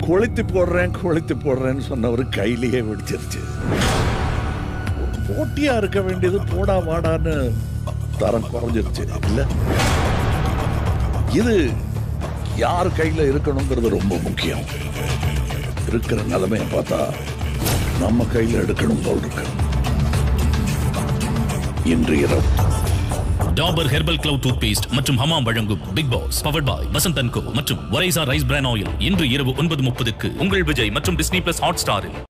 கொளுத்தி போடுறேன் கொளுத்தி போடுறேன்னு சொன்னவர் கையிலேயே வெடிச்சிருச்சு போட்டியா இருக்க வேண்டியது போடா வாடான்னு தரம் குறைஞ்சிருச்சு இல்ல இது யார் கையில இருக்கணுங்கிறது ரொம்ப முக்கியம் இருக்கிற நிலைமையை பார்த்தா நம்ம கையில எடுக்கணும் போல் இருக்கு இன்று இரவு Dabur herbal clove toothpaste மற்றும் ஹமாம் வழங்கும் Bigg Boss powered by Vasanth and co மற்றும் ஒரைசா ரைஸ் பிரான் ஆயில் இன்று இரவு ஒன்பது முப்பதுக்கு உங்கள் விஜய் மற்றும் டிஸ்னி பிளஸ் ஹாட் ஸ்டாரில்